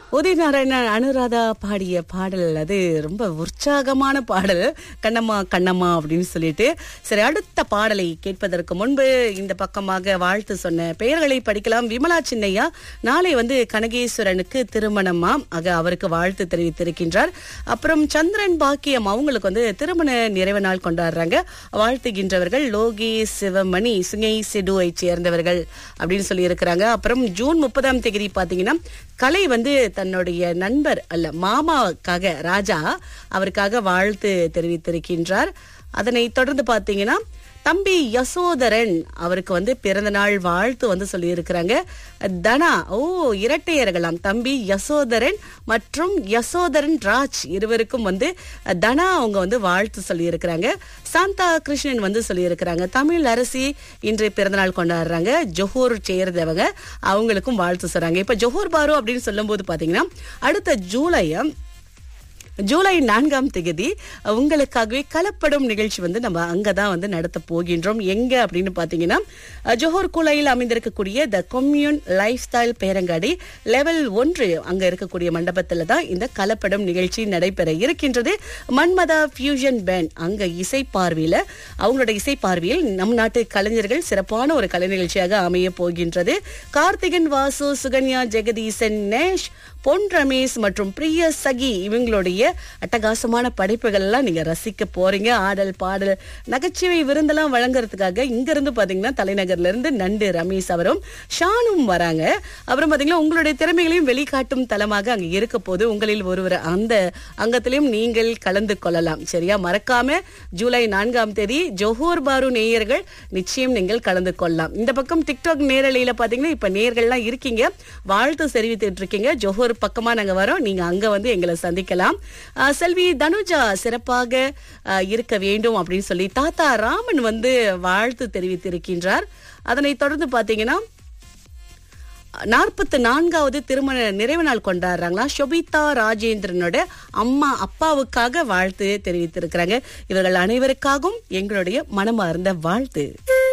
உதய நாராயணன் அனுராதா பாடிய பாடல் அது ரொம்ப உற்சாகமான பாடல் கண்ணம்மா கண்ணம்மா அப்படின்னு சொல்லிட்டு சரி அடுத்த பாடலை கேட்பதற்கு முன்பு இந்த பக்கமாக வாழ்த்து சொன்ன பெயர்களை படிக்கலாம் விமலா சின்னையா நாளை வந்து கனகேஸ்வரனுக்கு திருமணமாம் ஆக அவருக்கு வாழ்த்து தெரிவித்திருக்கின்றார் அப்புறம் சந்திரன் பாக்கியம் அவங்களுக்கு வந்து திருமண நிறைவு நாள் கொண்டாடுறாங்க வாழ்த்துகின்றவர்கள் லோகி சிவமணி சுங்கை சிடுவை சேர்ந்தவர்கள் அப்படின்னு சொல்லி இருக்கிறாங்க அப்புறம் ஜூன் முப்பதாம் தேதி பாத்தீங்கன்னா கலை வந்து தன்னுடைய நண்பர் அல்ல மாமாவுக்காக ராஜா அவருக்காக வாழ்த்து தெரிவித்திருக்கின்றார் அதனை தொடர்ந்து பாத்தீங்கன்னா தம்பி யசோதரன் அவருக்கு வந்து பிறந்த நாள் வாழ்த்து வந்து சொல்லியிருக்கிறாங்க தனா ஓ இரட்டையர்களாம் தம்பி யசோதரன் மற்றும் யசோதரன் ராஜ் இருவருக்கும் வந்து தனா அவங்க வந்து வாழ்த்து சொல்லியிருக்கிறாங்க சாந்தா கிருஷ்ணன் வந்து சொல்லியிருக்கிறாங்க தமிழ் அரசி இன்று பிறந்தநாள் கொண்டாடுறாங்க ஜொஹூர் சேர்ந்தவங்க அவங்களுக்கும் வாழ்த்து சொல்றாங்க இப்ப ஜொஹூர் பாரு அப்படின்னு சொல்லும்போது பாத்தீங்கன்னா அடுத்த ஜூலை ஜூலை நான்காம் தேதி உங்களுக்காகவே கலப்படும் நிகழ்ச்சி வந்து நம்ம அங்கதான் வந்து நடத்த போகின்றோம் எங்க அப்படின்னு பாத்தீங்கன்னா ஜோஹர் குலையில் அமைந்திருக்கக்கூடிய த கொம்யூன் லைஃப் ஸ்டைல் பேரங்காடி லெவல் ஒன்று அங்க இருக்கக்கூடிய மண்டபத்துல தான் இந்த கலப்படம் நிகழ்ச்சி நடைபெற இருக்கின்றது மன்மதா ஃபியூஷன் பேண்ட் அங்க இசை பார்வையில அவங்களோட இசை பார்வையில் நம் நாட்டு கலைஞர்கள் சிறப்பான ஒரு கலை நிகழ்ச்சியாக அமைய போகின்றது கார்த்திகன் வாசு சுகன்யா ஜெகதீசன் நேஷ் பொன் ரமேஷ் மற்றும் பிரிய சகி இவங்களுடைய அட்டகாசமான படைப்புகள் எல்லாம் நீங்க ரசிக்க போறீங்க ஆடல் பாடல் நகைச்சுவை விருந்தெல்லாம் வழங்குறதுக்காக இங்க இருந்து பாத்தீங்கன்னா தலைநகர்ல இருந்து நண்டு ரமேஷ் அவரும் ஷானும் வராங்க அப்புறம் பாத்தீங்கன்னா உங்களுடைய திறமைகளையும் வெளிக்காட்டும் தளமாக அங்க இருக்க போது உங்களில் ஒருவர் அந்த அங்கத்திலையும் நீங்கள் கலந்து கொள்ளலாம் சரியா மறக்காம ஜூலை நான்காம் தேதி ஜோஹூர் பாரு நேயர்கள் நிச்சயம் நீங்கள் கலந்து கொள்ளலாம் இந்த பக்கம் டிக்டாக் நேரலையில பாத்தீங்கன்னா இப்ப நேயர்கள்லாம் இருக்கீங்க வாழ்த்து தெரிவித்துட்டு இருக்கீங்க ஜோஹூர் பக்கமா நாங்க வரோம் நீங்க அங்க வந்து எங்களை சந்திக்கலாம் ஆஹ் செல்வி தனுஜா சிறப்பாக ஆஹ் இருக்க வேண்டும் அப்படின்னு சொல்லி தாத்தா ராமன் வந்து வாழ்த்து தெரிவித்திருக்கின்றார் அதனை தொடர்ந்து பாத்தீங்கன்னா நாற்பத்தி நான்காவது திருமண நிறைவு நாள் கொண்டாடுறாங்களா ஷொபிதா ராஜேந்திரனோட அம்மா அப்பாவுக்காக வாழ்த்து தெரிவித்திருக்கிறாங்க இவர்கள் அனைவருக்காகவும் எங்களுடைய மனமார்ந்த வாழ்த்து